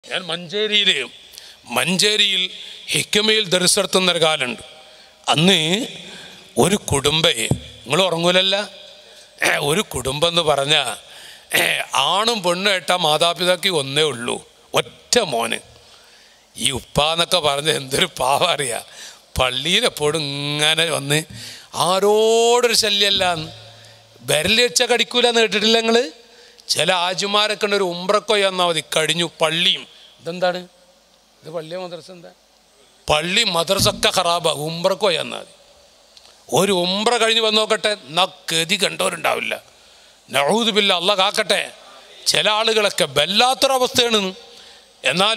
ഞാൻ മഞ്ചേരിയിൽ മഞ്ചേരിയിൽ ഹിക്കമയിൽ ദർശനത്തുന്ന ഒരു കാലുണ്ട് അന്ന് ഒരു കുടുംബേ നിങ്ങൾ ഉറങ്ങൂലല്ല ഏ, ഒരു കുടുംബം എന്ന് പറഞ്ഞാൽ ആണും പെണ്ണും ഏട്ടാ മാതാപിതാക്കി ഒന്നേ ഉള്ളൂ ഒറ്റ മോന് ഈ ഉപ്പാന്നൊക്കെ പറഞ്ഞ് എന്തൊരു പാവം അറിയാം പള്ളിയിലെപ്പോഴും ഇങ്ങനെ വന്ന് ആരോടൊരു ശല്യമല്ലാന്ന് വിരൽ വെച്ചാൽ കടിക്കൂലെന്ന് കേട്ടിട്ടില്ല നിങ്ങൾ ചില ആജുമാരൊക്കെ ഉണ്ട് ഒരു ഉമ്രക്കോ എന്നാൽ മതി കഴിഞ്ഞു പള്ളിയും ഇതെന്താണ് ഇത് പള്ളിയോ മദ്രസ എന്താ പള്ളി മദ്രസൊക്കെ ഖറാബാകും ഉമ്രക്കോ എന്നാൽ മതി ഒരു ഉമ്ര കഴിഞ്ഞ് വന്ന് നോക്കട്ടെ എന്നാ ഗതി കണ്ടവരുണ്ടാവില്ല നഹൂദുബില്ല അല്ല കാക്കട്ടെ ചില ആളുകളൊക്കെ വല്ലാത്തൊരവസ്ഥയാണ് എന്നാൽ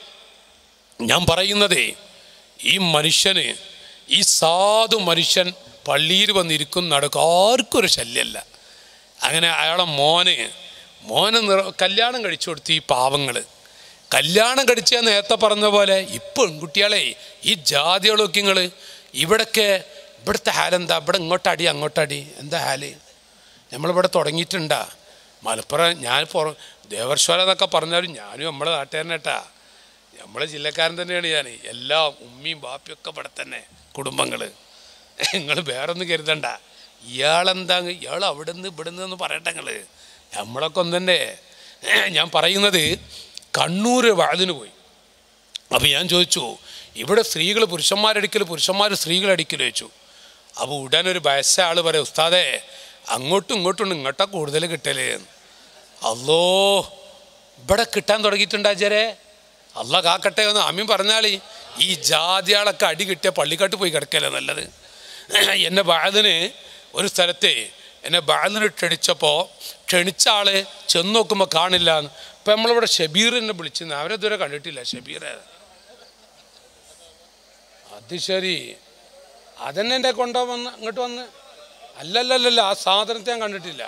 ഞാൻ പറയുന്നതേ ഈ മനുഷ്യന് ഈ സാധു മനുഷ്യൻ പള്ളിയിൽ വന്നിരിക്കും നടക്കും ആർക്കും ഒരു ശല്യമല്ല അങ്ങനെ അയാളെ മോന് മോന് നിറ കല്യാണം കഴിച്ചു കൊടുത്തു ഈ പാവങ്ങൾ കല്യാണം കഴിച്ച നേരത്തെ പറഞ്ഞ പോലെ ഇപ്പം പെൺകുട്ടികളെ ഈ ജാതികളൊക്കെ നിങ്ങൾ ഇവിടൊക്കെ ഇവിടുത്തെ ഹാലെന്താ ഇവിടെ ഇങ്ങോട്ടടി അങ്ങോട്ടടി എന്താ ഹാല് നമ്മളിവിടെ തുടങ്ങിയിട്ടുണ്ടാ മലപ്പുറം ഞാൻ പുറ ദേവർശ്വര എന്നൊക്കെ പറഞ്ഞാലും ഞാനും നമ്മളെ നാട്ടുകാരനേട്ടാ നമ്മളെ ജില്ലക്കാരൻ തന്നെയാണ് ഞാൻ എല്ലാ ഉമ്മയും ബാപ്പിയും ഒക്കെ ഇവിടെ തന്നെ കുടുംബങ്ങൾ നിങ്ങൾ വേറൊന്നും കരുതണ്ട ഇയാളെന്താ ഇയാൾ അവിടെ നിന്ന് ഇവിടെ നിന്ന് എന്ന് പറയട്ടെ നിങ്ങൾ നമ്മളൊക്കെ ഒന്നെ ഞാൻ പറയുന്നത് കണ്ണൂർ വാതിന് പോയി അപ്പോൾ ഞാൻ ചോദിച്ചു ഇവിടെ സ്ത്രീകൾ പുരുഷന്മാരടിക്കൽ പുരുഷന്മാർ സ്ത്രീകളടിക്കൽ ചോദിച്ചു അപ്പോൾ ഉടൻ ഒരു വയസ്സ ആൾ പറയാം ഉസ്താദേ അങ്ങോട്ടും ഇങ്ങോട്ടും ഇങ്ങോട്ടാ കൂടുതൽ കിട്ടല് അല്ലോ ഇവിടെ കിട്ടാൻ തുടങ്ങിയിട്ടുണ്ട് അജരെ അല്ല കാക്കട്ടെ എന്ന് അമ്മയും പറഞ്ഞാളി ഈ ജാതിയാളൊക്കെ അടി കിട്ടിയ പള്ളിക്കാട്ട് പോയി കിടക്കല്ലേ നല്ലത് എന്നെ ബാലന് ഒരു സ്ഥലത്തെ എന്നെ ബാലന് ക്ഷണിച്ചപ്പോൾ ക്ഷണിച്ച ആള് ചെന്ന് നോക്കുമ്പോൾ കാണില്ല ഇപ്പം നമ്മളിവിടെ ഷബീറിനെ വിളിച്ചിരുന്നു അവരെതുവരെ കണ്ടിട്ടില്ല ഷബീറെ അത് ശരി അതന്നെ എൻ്റെ കൊണ്ടോ വന്ന് ഇങ്ങോട്ട് വന്ന് അല്ലല്ലല്ല ആ സാധനത്തെ ഞാൻ കണ്ടിട്ടില്ല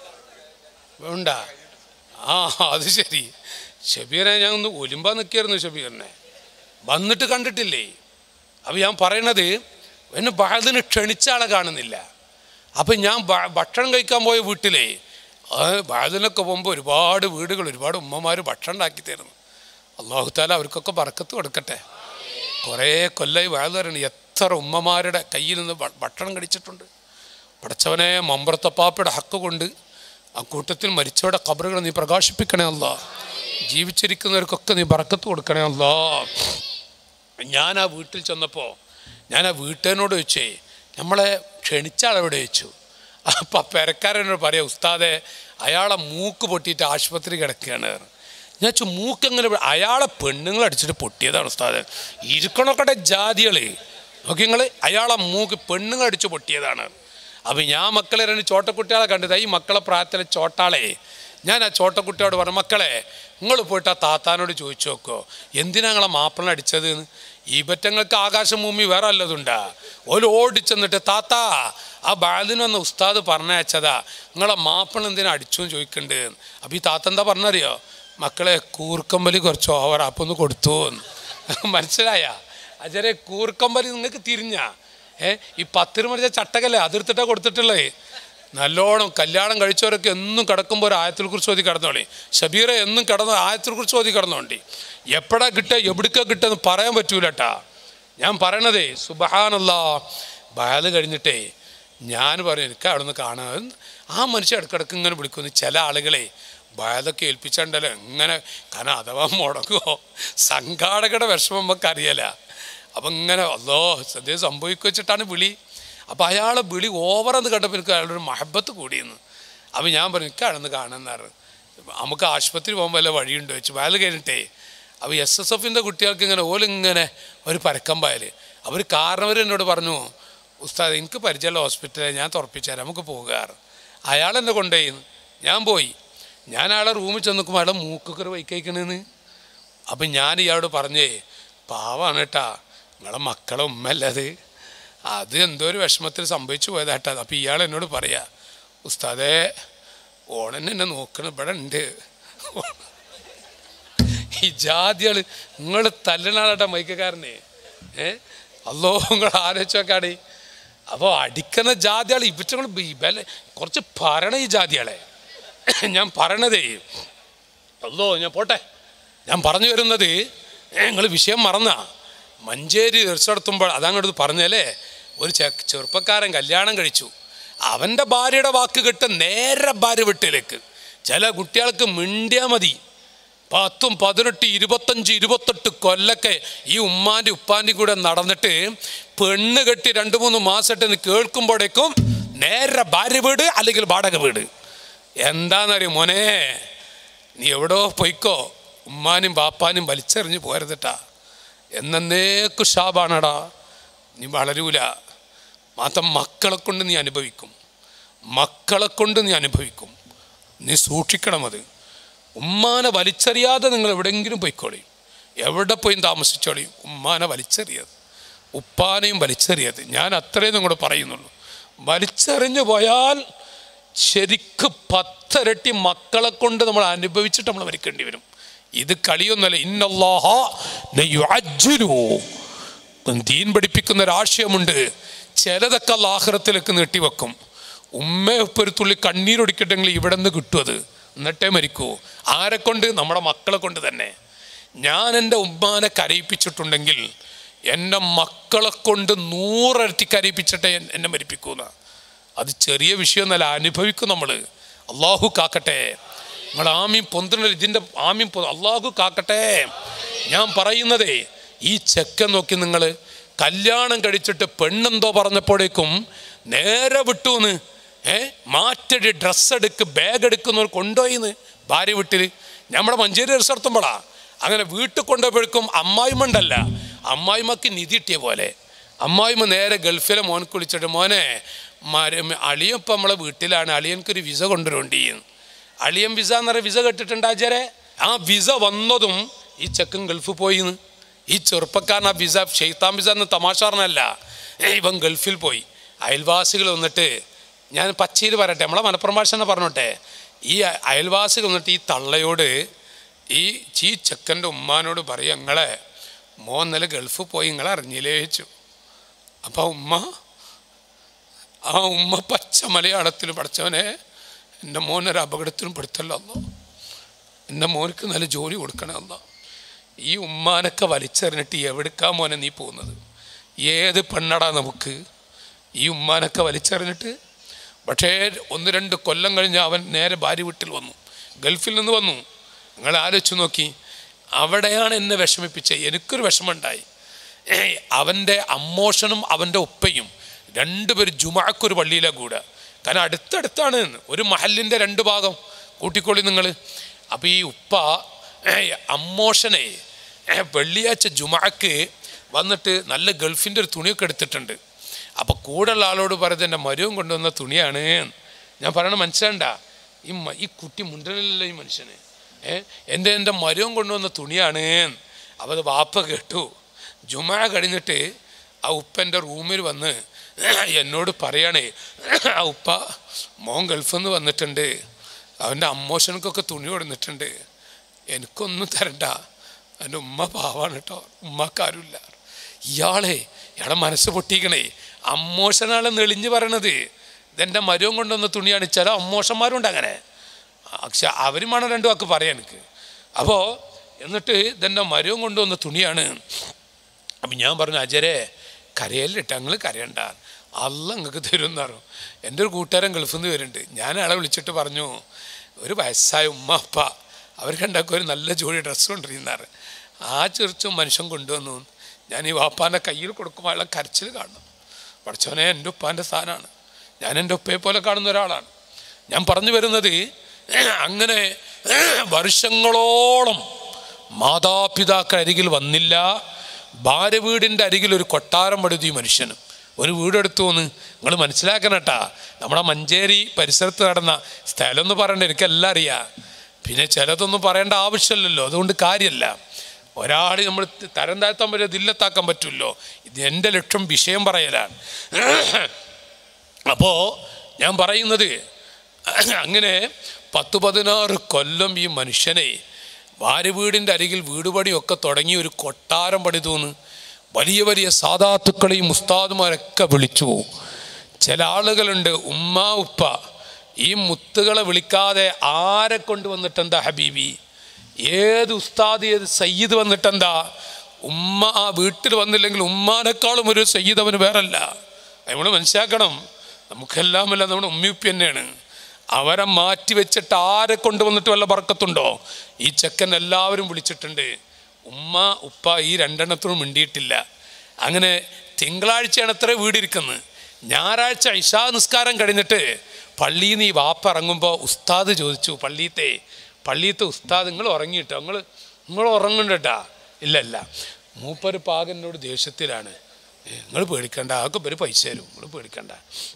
വേണ്ട ആ അത് ശരി ഷബീറെ ഞാൻ ഒന്ന് ഒലിമ്പാൻ നിൽക്കായിരുന്നു ഷബീറിനെ വന്നിട്ട് കണ്ടിട്ടില്ലേ അപ്പം ഞാൻ പറയണത് എന്നെ ബാലന് ക്ഷണിച്ച ആളെ കാണുന്നില്ല അപ്പം ഞാൻ ഭ- ഭക്ഷണം കഴിക്കാൻ പോയ വീട്ടിലേ ആ ബാലനൊക്കെ പോകുമ്പോൾ ഒരുപാട് വീടുകൾ ഒരുപാട് ഉമ്മമാർ ഭക്ഷണം ഉണ്ടാക്കി തരുന്നു അള്ളാഹു താല അവർക്കൊക്കെ ബറക്കത്ത് കൊടുക്കട്ടെ കുറേ കൊല്ലായി വാഴ തരണം എത്ര ഉമ്മമാരുടെ കയ്യിൽ നിന്ന് ഭ- ഭക്ഷണം കഴിച്ചിട്ടുണ്ട് പടച്ചവനെ മമ്പ്രത്തപ്പാപ്പയുടെ ഹക്ക് കൊണ്ട് ആ കൂട്ടത്തിൽ മരിച്ചവരുടെ കബറുകൾ നീ പ്രകാശിപ്പിക്കണേ അല്ല ജീവിച്ചിരിക്കുന്നവർക്കൊക്കെ നീ ബറക്കത്ത് കൊടുക്കണേ അല്ല ഞാൻ ആ വീട്ടിൽ ചെന്നപ്പോൾ ഞാൻ ആ വീട്ടുകാരനോട് ചോദിച്ചേ നമ്മളെ ക്ഷണിച്ച ആളെവിടെ വെച്ചു അപ്പം പെരക്കാരനോട് പറയാം ഉസ്താദെ അയാളെ മൂക്ക് പൊട്ടിയിട്ട് ആശുപത്രി കിടക്കുകയാണ് ഞാൻ വെച്ചു മൂക്ക് എങ്ങനെ പൊ- അയാളെ പെണ്ണുങ്ങൾ അടിച്ചിട്ട് പൊട്ടിയതാണ് ഉസ്താദെ ഇരിക്കണൊക്കെ ജാതികളെ നോക്കി നിങ്ങൾ അയാളെ മൂക്ക് പെണ്ണുങ്ങൾ അടിച്ച് പൊട്ടിയതാണ് അപ്പം ഞാൻ മക്കളെ രണ്ട് ചോട്ടക്കുട്ടികളെ കണ്ടത് ഈ മക്കളെ പ്രായത്തിലെ ചോട്ടാളെ ഞാൻ ആ ചോട്ടക്കുട്ടിയോട് പറഞ്ഞു മക്കളെ നിങ്ങൾ പോയിട്ട് ആ താത്താനോട് ചോദിച്ചു നോക്കോ എന്തിനാ നിങ്ങളെ മാപ്പിള അടിച്ചത് എന്ന് ഈ ബറ്റങ്ങൾക്ക് ആകാശം ഭൂമി വേറെ അല്ലതുണ്ടാ ഒരു ഓടിച്ചെന്നിട്ട് താത്ത ആ ബാലിന് വന്ന ഉസ്താദ് പറഞ്ഞയച്ചതാ നിങ്ങളെ മാപ്പിള എന്തിനാ അടിച്ചു എന്ന് ചോദിക്കണ്ട് അപ്പം ഈ താത്ത എന്താ പറഞ്ഞറിയോ മക്കളെ കൂർക്കമ്പലി കുറച്ച് ഓവർ അപ്പം ഒന്ന് കൊടുത്തു എന്ന്. മനസ്സിലായ അജരെ കൂർക്കമ്പലി നിങ്ങൾക്ക് തിരിഞ്ഞ ഏ ഈ പത്തിന് മണിച്ച ചട്ടകല്ലേ അതിർത്തിട്ടാ കൊടുത്തിട്ടുള്ളത് നല്ലോണം കല്യാണം കഴിച്ചവരൊക്കെ എന്നും കിടക്കുമ്പോൾ ഒരു ആയത്തിൽ കുറിച്ച് ഓതി കിടന്നോളി ഷബീറെ എന്നും കിടന്ന ആയത്തിൽ കുറിച്ച് ഓതി കിടന്നോണ്ടി എപ്പോഴാ കിട്ടുക എവിടേക്കാ കിട്ടുക എന്ന് പറയാൻ പറ്റൂലട്ടാ ഞാൻ പറയണതേ സുബഹാനല്ല ബയാല് കഴിഞ്ഞിട്ടേ ഞാൻ പറയും എനിക്ക് അവിടെ നിന്ന് കാണാൻ ആ മനുഷ്യൻ ഇടക്കിടക്ക് ഇങ്ങനെ വിളിക്കുന്നു ചില ആളുകളെ ബയാലൊക്കെ ഏൽപ്പിച്ചിട്ടുണ്ടല്ലോ ഇങ്ങനെ കാരണം അഥവാ മുടങ്ങുമോ സംഘാടകരുടെ വിഷമം നമുക്ക് അറിയല അപ്പം ഇങ്ങനെ അല്ലോ സദ്യ സംഭവിക്കുക വെച്ചിട്ടാണ് വിളി അപ്പം അയാളെ വിളി ഓവറെന്ന് കണ്ടപ്പോൾ എനിക്ക് അയാളുടെ ഒരു മഹബത്ത് കൂടിയെന്ന് അപ്പം ഞാൻ പറഞ്ഞു എനിക്ക് അവിടെ നിന്ന് കാണാമെന്നാറ് നമുക്ക് ആശുപത്രി പോകുമ്പോൾ വല്ല വഴിയുണ്ടോ വെച്ച് വയൽ കഴിഞ്ഞിട്ടേ അപ്പോൾ എസ് എസ് എഫിൻ്റെ കുട്ടികൾക്ക് ഇങ്ങനെ ഓലിങ്ങനെ ഒരു പരക്കം പായൽ അവർ കാരണവർ എന്നോട് പറഞ്ഞു ഉസ്താദ് എനിക്ക് പരിചയമുള്ള ഹോസ്പിറ്റലിൽ ഞാൻ തുറപ്പിച്ചാൽ നമുക്ക് പോകാറ് അയാൾ എന്നെ കൊണ്ടുപോയി ഞാൻ പോയി ഞാൻ അയാളെ റൂമിൽ ചെന്ന് നോക്കുമ്പോൾ അയാളെ മൂക്കൊക്കെ ഒരു വൈക്കഴിക്കണെന്ന് അപ്പം ഞാൻ ഇയാളോട് പറഞ്ഞേ പാവാണ് കേട്ടാ നിങ്ങളെ മക്കളെ ഉമ്മല്ലത് അത് എന്തോ ഒരു വിഷമത്തിൽ സംഭവിച്ചു പോയതാട്ടാ അപ്പം ഇയാൾ എന്നോട് പറയാ ഉസ്താദേ ഓണൻ എന്നെ നോക്കണം ഇവിടെ ഉണ്ട് ഈ ജാതികൾ നിങ്ങൾ തല്ലണാളാട്ടാ മൈക്കക്കാരനെ ഏ അല്ലോ നിങ്ങൾ ആലോചിച്ചോക്കാടി അപ്പോൾ അടിക്കുന്ന ജാതികൾ ഇവറ്റങ്ങൾ ഇവലെ കുറച്ച് പറയണ ഈ ജാതികളെ ഞാൻ പറയണതേ അല്ലോ ഞാൻ പോട്ടെ ഞാൻ പറഞ്ഞു വരുന്നത് നിങ്ങൾ വിഷയം മറന്ന മഞ്ചേരി റിസോർത്തുമ്പോൾ അതങ്ങോട്ട് പറഞ്ഞല്ലേ ഒരു ചെ ചെറുപ്പക്കാരൻ കല്യാണം കഴിച്ചു അവൻ്റെ ഭാര്യയുടെ വാക്ക് കിട്ട നേരെ ഭാര്യ വീട്ടിലേക്ക് ചില കുട്ടികൾക്ക് മിണ്ടിയാൽ മതി പത്തും പതിനെട്ട് ഇരുപത്തഞ്ച് ഇരുപത്തെട്ട് കൊല്ലൊക്കെ ഈ ഉമ്മാൻ്റെ ഉപ്പാൻ്റെ കൂടെ നടന്നിട്ട് പെണ്ണ് കെട്ടി രണ്ട് മൂന്ന് മാസമായിട്ട് കേൾക്കുമ്പോഴേക്കും നേരെ ഭാര്യ വീട് അല്ലെങ്കിൽ വാടക വീട് എന്താണെന്നറിയോ മോനെ നീ എവിടോ പൊയ്ക്കോ ഉമ്മാനും ബാപ്പാനും വലിച്ചെറിഞ്ഞ് പോരുതട്ടാ എന്നേക്കും ഷാബാണടാ നീ വളരൂല മാത്രം മക്കളെ കൊണ്ട് നീ അനുഭവിക്കും മക്കളെ കൊണ്ട് നീ അനുഭവിക്കും നീ സൂക്ഷിക്കണം അത് ഉമ്മാനെ വലിച്ചെറിയാതെ നിങ്ങൾ എവിടെയെങ്കിലും പോയിക്കോളി എവിടെ പോയി താമസിച്ചോളി ഉമ്മാനെ വലിച്ചെറിയത് ഉപ്പാനെയും വലിച്ചെറിയത് ഞാൻ അത്രയും നിങ്ങളോട് പറയുന്നുള്ളൂ വലിച്ചെറിഞ്ഞു പോയാൽ ശരിക്ക് പത്തരട്ടി മക്കളെ കൊണ്ട് നമ്മൾ അനുഭവിച്ചിട്ട് നമ്മൾ മരിക്കേണ്ടി വരും ഇത് കളിയൊന്നുമല്ല ഇന്നല്ലാഹ ലയുഅജ്ജിലു. ദീൻ പഠിപ്പിക്കുന്ന ഒരാശയമുണ്ട് ചിലതൊക്കെ ആഹ്റത്തിലേക്ക് നീട്ടിവെക്കും ഉമ്മയെ ഇപ്പൊ ഒരു തുള്ളി കണ്ണീരൊടിക്കട്ടെങ്കിൽ ഇവിടെ നിന്ന് കിട്ടും അത് എന്നിട്ടേ മരിക്കൂ ആരെ കൊണ്ട് നമ്മുടെ മക്കളെ കൊണ്ട് തന്നെ ഞാൻ എൻ്റെ ഉമ്മാനെ കരയിപ്പിച്ചിട്ടുണ്ടെങ്കിൽ എൻ്റെ മക്കളെ കൊണ്ട് നൂറരട്ടി കരയിപ്പിച്ചിട്ടേ എൻ- എന്നെ മരിപ്പിക്കൂന്ന അത് ചെറിയ വിഷയമൊന്നല്ല അനുഭവിക്കും നമ്മൾ അള്ളാഹു കാക്കട്ടെ നിങ്ങൾ ആമീൻ പൊന്തണ ഇതിൻ്റെ ആമീൻ പൊ അള്ളാഹു കാക്കട്ടെ ഞാൻ പറയുന്നതേ ഈ ചെക്കൻ നോക്കി നിങ്ങൾ കല്യാണം കഴിച്ചിട്ട് പെണ്ണെന്തോ പറഞ്ഞപ്പോഴേക്കും നേരെ വിട്ടൂന്ന് ഏ മാറ്റടി ഡ്രസ്സ് എടുക്ക് ബാഗ് എടുക്കുന്നവർ കൊണ്ടുപോയിന്ന് ഭാര്യ വീട്ടിൽ നമ്മുടെ മഞ്ചേരി റിസർത്തുമ്പോളാ അങ്ങനെ വീട്ടിൽ കൊണ്ടുപോയപ്പോഴേക്കും അമ്മായിമണ്ടല്ല അമ്മായിമ്മക്ക് നിധി കിട്ടിയ പോലെ അമ്മായിമ്മ നേരെ ഗൾഫിലെ മോനക്ക് വിളിച്ചിട്ട് മോനെ മര അളിയൻ ഇപ്പം നമ്മളെ വീട്ടിലാണ് അളിയൻക്കൊരു വിസ കൊണ്ടുവരേണ്ടി അളിയൻ വിസ എന്ന് പറയുന്ന വിസ കെട്ടിട്ടുണ്ടാചാരെ ആ വിസ വന്നതും ഈ ചെക്കൻ ഗൾഫ് പോയിന്ന് ഈ ചെറുപ്പക്കാരൻ ആ വിസ ഷെയ്ത്താൻ വിസ എന്ന് തമാശ പറഞ്ഞല്ല ഏ, ഇവൻ ഗൾഫിൽ പോയി അയൽവാസികൾ വന്നിട്ട് ഞാൻ പച്ചയിൽ പറയട്ടെ നമ്മളെ മലപ്പുറം ഭാഷ തന്നെ പറഞ്ഞോട്ടെ ഈ അ- അയൽവാസികൾ വന്നിട്ട് ഈ തള്ളയോട് ഈ ഈ ചെക്കൻ്റെ ഉമ്മാനോട് പറയും ഞങ്ങളെ മോൻ ഇന്നലെ ഗൾഫ് പോയി നിങ്ങളെ അറിഞ്ഞില്ലേ ചോദിച്ചു അപ്പോൾ ഉമ്മ ആ ഉമ്മ പച്ച മലയാളത്തിൽ പഠിച്ചവനെ എൻ്റെ മോനൊരു അപകടത്തിലും പെടുത്തല്ലോ എന്നോ എൻ്റെ മോനക്ക് നല്ല ജോലി കൊടുക്കണമെന്നോ ഈ ഉമ്മാനൊക്കെ വലിച്ചെറിഞ്ഞിട്ട് എവിടുക്കാ മോനെ നീ പോകുന്നത് ഏത് പെണ്ണടാ നമുക്ക് ഈ ഉമ്മാനൊക്കെ വലിച്ചെറിഞ്ഞിട്ട് പക്ഷേ ഒന്ന് രണ്ട് കൊല്ലം കഴിഞ്ഞ് അവൻ നേരെ ഭാര്യ വീട്ടിൽ വന്നു ഗൾഫിൽ നിന്ന് വന്നു നിങ്ങൾ ആലോചിച്ച് നോക്കി അവിടെയാണ് എന്നെ വിഷമിപ്പിച്ചത് എനിക്കൊരു വിഷമമുണ്ടായി ഏയ് അവൻ്റെ അമ്മോഷനും അവൻ്റെ ഉപ്പയും രണ്ടുപേരും ജുമാക്കൊരു പള്ളിയിലെ കൂടെ കാരണം അടുത്തടുത്താണ് ഒരു മഹലിൻ്റെ രണ്ട് ഭാഗം കൂട്ടിക്കോളി നിങ്ങൾ അപ്പോൾ ഈ ഉപ്പ ഏയ് അമ്മോഷനെ ഏയ് വെള്ളിയാഴ്ച ജുമാക്ക് വന്നിട്ട് നല്ല ഗൾഫിൻ്റെ ഒരു തുണിയൊക്കെ എടുത്തിട്ടുണ്ട് അപ്പോൾ കൂടെയുള്ള ആളോട് പറയുന്നത് എൻ്റെ മരുവും കൊണ്ടുവന്ന തുണിയാണ് ഞാൻ പറയണ മനസ്സിലാണ്ട ഈ മ- ഈ കുട്ടി മുണ്ടനില്ലല്ലോ ഈ മനുഷ്യന് ഏ എൻ്റെ എൻ്റെ മരുവും കൊണ്ടുവന്ന തുണിയാണ് അപ്പോൾ അത് വാപ്പ കേട്ടു ജുമാ കഴിഞ്ഞിട്ട് ആ ഉപ്പൻ്റെ റൂമിൽ വന്ന് എന്നോട് പറയണേ ആ ഉപ്പ മോൻ ഗൾഫിൽ നിന്ന് വന്നിട്ടുണ്ട് അവൻ്റെ അമ്മോഷനക്കൊക്കെ തുണി കൊടുത്തിട്ടുണ്ട് എനിക്കൊന്നും തരണ്ട എൻ്റെ ഉമ്മ പാവാണ് കേട്ടോ ഉമ്മക്കാരുമില്ല ഇയാളെ ഇയാളെ മനസ്സ് പൊട്ടിക്കണേ അമ്മോഷനാളെ നെളിഞ്ഞ് പറയണത് ഇതെൻ്റെ മരവും കൊണ്ടുവന്ന തുണിയാണ് ചില അമ്മോഷന്മാരുണ്ട് അങ്ങനെ പക്ഷെ അവരും വേണം രണ്ടു വാക്ക് പറയാൻ എനിക്ക് അപ്പോൾ എന്നിട്ട് ഇതെൻ്റെ മരവും കൊണ്ടുവന്ന തുണിയാണ് അപ്പം ഞാൻ പറഞ്ഞു അജരെ കരയല്ലിട്ട് ഞങ്ങൾ കരയണ്ട അല്ല നിങ്ങൾക്ക് തരുമെന്ന് പറഞ്ഞു എൻ്റെ ഒരു കൂട്ടുകാരൻ ഗൾഫിൽ നിന്ന് വരുന്നുണ്ട് ഞാൻ അയാളെ വിളിച്ചിട്ട് പറഞ്ഞു ഒരു വയസ്സായ ഉമ്മ അപ്പ അവർക്ക് ഉണ്ടാക്കും ഒരു നല്ല ജോഡി ഡ്രസ്സ് കൊണ്ടിരുന്നാറ് ആ ചെറിച്ചും മനുഷ്യൻ കൊണ്ടുവന്നു ഞാൻ ഈ വാപ്പാൻ്റെ കയ്യിൽ കൊടുക്കുമ്പോൾ അയാളെ കരച്ചിൽ കാണണം പഠിച്ചവനെ എൻ്റെ ഉപ്പാൻ്റെ സ്ഥാനമാണ് ഞാൻ എൻ്റെ ഉപ്പയെ പോലെ കാണുന്ന ഒരാളാണ് ഞാൻ പറഞ്ഞു വരുന്നത് അങ്ങനെ വർഷങ്ങളോളം മാതാപിതാക്കൾ അരികിൽ വന്നില്ല ഭാര്യ വീടിൻ്റെ അരികിൽ ഒരു കൊട്ടാരം പടുത്തു ഈ മനുഷ്യനും ഒരു വീടെടുത്തു എന്ന് നിങ്ങൾ മനസ്സിലാക്കണട്ടാ നമ്മുടെ മഞ്ചേരി പരിസരത്ത് നടന്ന സ്ഥലം എന്ന് പറയണ്ട എനിക്കെല്ലാം അറിയാം പിന്നെ ചിലതൊന്നും പറയേണ്ട ആവശ്യമില്ലല്ലോ അതുകൊണ്ട് കാര്യമല്ല ഒരാൾ നമ്മൾ തരം താഴ്ത്താൻ പറ്റില്ല ദില്ലത്താക്കാൻ പറ്റുമല്ലോ ഇത് എൻ്റെ ലക്ഷ്യം വിഷയം പറയലാണ് അപ്പോൾ ഞാൻ പറയുന്നത് അങ്ങനെ പത്ത് പതിനാറ് കൊല്ലം ഈ മനുഷ്യനെ ഭാര്യ വീടിൻ്റെ അരികിൽ വീട് പണിയൊക്കെ തുടങ്ങി ഒരു കൊട്ടാരം പണിതൂന്ന് വലിയ വലിയ സാധാത്തുക്കളെയും ഉസ്താദുമാരൊക്കെ വിളിച്ചു ചില ആളുകളുണ്ട് ഉമ്മ ഉപ്പ ഈ മുത്തുകളെ വിളിക്കാതെ ആരെ കൊണ്ടുവന്നിട്ട് എന്താ ഹബീബി ഏത് ഉസ്താദ് ഏത് സയ്യിദ് വന്നിട്ടെന്താ ഉമ്മ ആ വീട്ടിൽ വന്നില്ലെങ്കിൽ ഉമ്മാനേക്കാളും ഒരു സയ്യിദ് അവന് വേറല്ല നമ്മൾ മനസ്സിലാക്കണം നമുക്കെല്ലാമല്ല നമ്മുടെ ഉമ്മിയുപ്പി തന്നെയാണ് അവരെ മാറ്റി വെച്ചിട്ട് ആരെ കൊണ്ടുവന്നിട്ട് വല്ല ബർക്കത്തുണ്ടോ ഈ ചെക്കൻ എല്ലാവരും വിളിച്ചിട്ടുണ്ട് ഉമ്മ ഉപ്പ ഈ രണ്ടെണ്ണത്തിനും മിണ്ടിയിട്ടില്ല അങ്ങനെ തിങ്കളാഴ്ചയാണ് അത്ര വീടിരിക്കുന്നത് ഞായറാഴ്ച ഇഷാ നിസ്കാരം കഴിഞ്ഞിട്ട് പള്ളിയിൽ നിന്ന് ഈ വാപ്പ ഇറങ്ങുമ്പോൾ ഉസ്താദ് ചോദിച്ചു പള്ളിയത്തെ പള്ളിയത്തെ ഉസ്താദ് നിങ്ങൾ ഉറങ്ങിയിട്ടോ നിങ്ങൾ നിങ്ങൾ ഉറങ്ങണ്ടട്ടാ ഇല്ല ഇല്ല മൂപ്പര് പാകനോട് ദേഷ്യത്തിലാണ് നിങ്ങൾ പേടിക്കണ്ട അതൊക്കെ ഒരു പൈസ തരും നിങ്ങൾ പേടിക്കണ്ട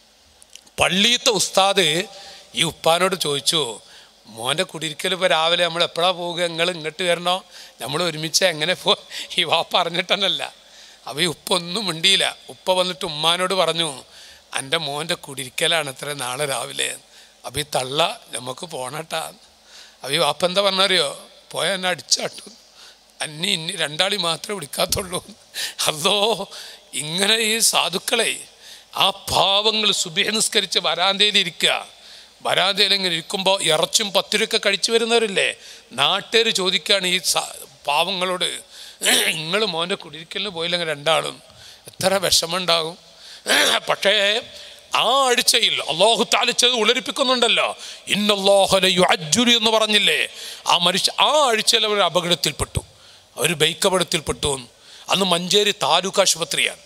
പള്ളിയത്തെ ഉസ്താദ് ഈ ഉപ്പാനോട് ചോദിച്ചു മോൻ്റെ കുടിയിരിക്കൽ ഇപ്പോൾ രാവിലെ നമ്മൾ എപ്പോഴാണ് പോവുക നിങ്ങൾ ഇങ്ങോട്ട് വരണോ നമ്മൾ ഒരുമിച്ച് എങ്ങനെ പോ ഈ വാപ്പ അറിഞ്ഞിട്ടെന്നല്ല അപ്പോൾ ഈ ഉപ്പ ഒന്നും മിണ്ടിയില്ല ഉപ്പ വന്നിട്ട് ഉമ്മാനോട് പറഞ്ഞു എൻ്റെ മോൻ്റെ കുടിയിരിക്കലാണ് ഇത്ര നാളെ രാവിലെ അപ്പോൾ ഈ തള്ള നമുക്ക് പോണട്ടാ അപ്പോൾ ഈ വാപ്പ എന്താ പറഞ്ഞറിയോ പോയാൽ എന്നെ അടിച്ചാട്ടു അന്നി ഇനി രണ്ടാളി മാത്രമേ വിളിക്കാത്തുള്ളൂ അതോ ഇങ്ങനെ ഈ സാധുക്കളെ ആ പാവങ്ങൾ സുബിഹ നിസ്കരിച്ച് വരാന്തയിൽ ഇരിക്കുക വരാന്തയിൽ ഇങ്ങനെ ഇരിക്കുമ്പോൾ ഇറച്ചും പത്തിരൊക്കെ കഴിച്ചു വരുന്നവരില്ലേ നാട്ടുകാർ ചോദിക്കുകയാണ് ഈ സ- പാവങ്ങളോട് നിങ്ങൾ മോൻ്റെ കുടിയിരിക്കലിന് പോയില്ലെങ്കിൽ രണ്ടാളും എത്ര വിഷമമുണ്ടാകും പക്ഷേ ആ ആഴ്ചയിൽ അള്ളാഹു താലിച്ചത് ഉളരിപ്പിക്കുന്നുണ്ടല്ലോ ഇന്നല്ലാഹുലി എന്ന് പറഞ്ഞില്ലേ ആ മനുഷ്യ ആ ആഴ്ചയിൽ അവർ അപകടത്തിൽപ്പെട്ടു അവർ ബൈക്ക് അപകടത്തിൽപ്പെട്ടു അന്ന് മഞ്ചേരി താലൂക്ക് ആശുപത്രിയാണ്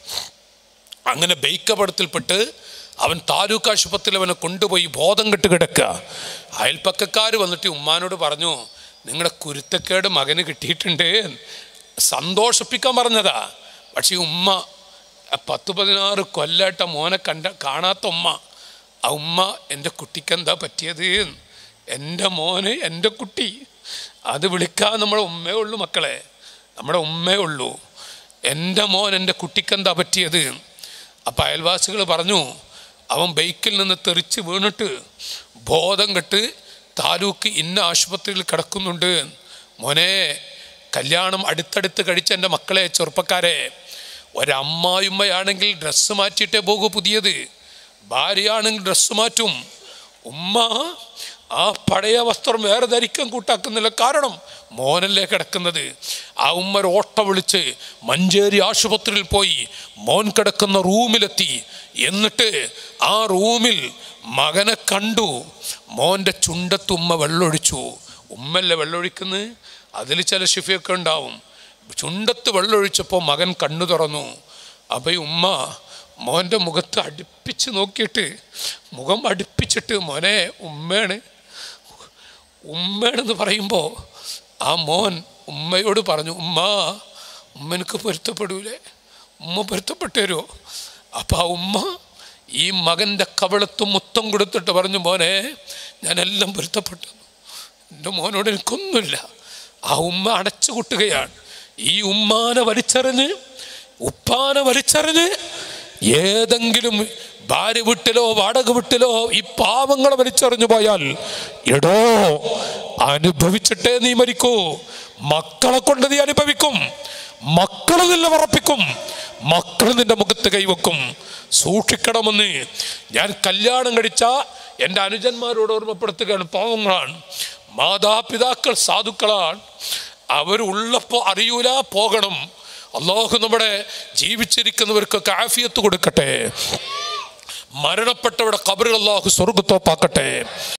അങ്ങനെ ബൈക്ക് അപകടത്തിൽപ്പെട്ട് അവൻ താലൂക്ക് ആശുപത്രിയിൽ അവനെ കൊണ്ടുപോയി ബോധം കെട്ട് കിടക്കുക അയൽപ്പക്കക്കാർ വന്നിട്ട് ഉമ്മാനോട് പറഞ്ഞു നിങ്ങളുടെ കുരുത്തക്കേട് മകന് കിട്ടിയിട്ടുണ്ട് സന്തോഷിപ്പിക്കാൻ പറഞ്ഞതാ പക്ഷേ ഈ ഉമ്മ ആ പത്ത് പതിനാറ് കൊല്ലായിട്ട മോനെ കണ്ട കാണാത്ത ഉമ്മ ആ ഉമ്മ എൻ്റെ കുട്ടിക്ക് എന്താ പറ്റിയത് എൻ്റെ മോന് എൻ്റെ കുട്ടി അത് വിളിക്കാൻ നമ്മുടെ ഉമ്മയേ ഉള്ളൂ മക്കളെ നമ്മുടെ ഉമ്മയേ ഉള്ളൂ എൻ്റെ മോൻ എൻ്റെ കുട്ടിക്ക് എന്താ പറ്റിയത് അപ്പം അയൽവാസികൾ പറഞ്ഞു അവൻ ബൈക്കിൽ നിന്ന് തെറിച്ച് വീണിട്ട് ബോധം കെട്ട് താലൂക്ക് ഇന്ന ആശുപത്രിയിൽ കിടക്കുന്നുണ്ട് മോനെ കല്യാണം അടുത്തടുത്ത് കഴിച്ച എൻ്റെ മക്കളെ ചെറുപ്പക്കാരെ ഒരമ്മായുമ്മയാണെങ്കിൽ ഡ്രസ്സ് മാറ്റിയിട്ടേ പോകൂ പുതിയത് ഭാര്യയാണെങ്കിൽ ഡ്രസ്സ് മാറ്റും ഉമ്മ ആ പഴയ വസ്ത്രം വേറെ ധരിക്കാൻ കൂട്ടാക്കുന്നില്ല കാരണം മോനല്ലേ കിടക്കുന്നത് ആ ഉമ്മ ഒരു ഓട്ട വിളിച്ച് മഞ്ചേരി ആശുപത്രിയിൽ പോയി മോൻ കിടക്കുന്ന റൂമിലെത്തി എന്നിട്ട് ആ റൂമിൽ മകനെ കണ്ടു മോൻ്റെ ചുണ്ടത്ത് ഉമ്മ വെള്ളമൊഴിച്ചു ഉമ്മല്ലേ വെള്ളമൊഴിക്കുന്നത് അതിൽ ചില ഷിഫയൊക്കെ ഉണ്ടാവും ചുണ്ടത്ത് വെള്ളമൊഴിച്ചപ്പോൾ മകൻ കണ്ണു തുറന്നു അപ്പോൾ ഈ ഉമ്മ മോൻ്റെ മുഖത്ത് അടുപ്പിച്ച് നോക്കിയിട്ട് മുഖം അടുപ്പിച്ചിട്ട് മോനെ ഉമ്മയാണ് ഉമ്മയാണെന്ന് പറയുമ്പോൾ ആ മോൻ ഉമ്മയോട് പറഞ്ഞു ഉമ്മ ഉമ്മ എനിക്ക് പൊരുത്തപ്പെടൂലേ ഉമ്മ പൊരുത്തപ്പെട്ടു തരുമോ അപ്പം ആ ഉമ്മ ഈ മകൻ്റെ കവളത്ത് മുത്തം കൊടുത്തിട്ട് പറഞ്ഞു മോനെ ഞാനെല്ലാം പൊരുത്തപ്പെട്ടു എൻ്റെ മോനോട് എനിക്കൊന്നുമില്ല ആ ഉമ്മ അടച്ചു കൂട്ടുകയാണ് ഈ ഉമ്മാനെ വലിച്ചെറിഞ്ഞ് ഉപ്പാനെ വലിച്ചെറിഞ്ഞ് ഏതെങ്കിലും ഭാര്യ വീട്ടിലോ വാടക വീട്ടിലോ ഈ പാവങ്ങളെ വലിച്ചെറിഞ്ഞു പോയാൽ എടോ അനുഭവിച്ചിട്ടേ നീ മരിക്കൂ മക്കളെ കൊണ്ട് നീ അനുഭവിക്കും മക്കൾ നിന്നെ ഉറപ്പിക്കും മക്കൾ നിന്റെ മുഖത്ത് കൈവെക്കും സൂക്ഷിക്കണമെന്ന് ഞാൻ കല്യാണം കഴിച്ച എൻ്റെ അനുജന്മാരോട് ഓർമ്മപ്പെടുത്തുകയാണ് പാവങ്ങളാണ് മാതാപിതാക്കൾ സാധുക്കളാണ് അവരുള്ളപ്പോൾ അറിയൂല പോകണം അള്ളാഹു നമ്മുടെ ജീവിച്ചിരിക്കുന്നവർക്കൊക്കെ ആഫിയത്ത് കൊടുക്കട്ടെ മരണപ്പെട്ടവരുടെ കബറുകൾ അള്ളാഹു സ്വർഗത്തോപ്പാക്കട്ടെ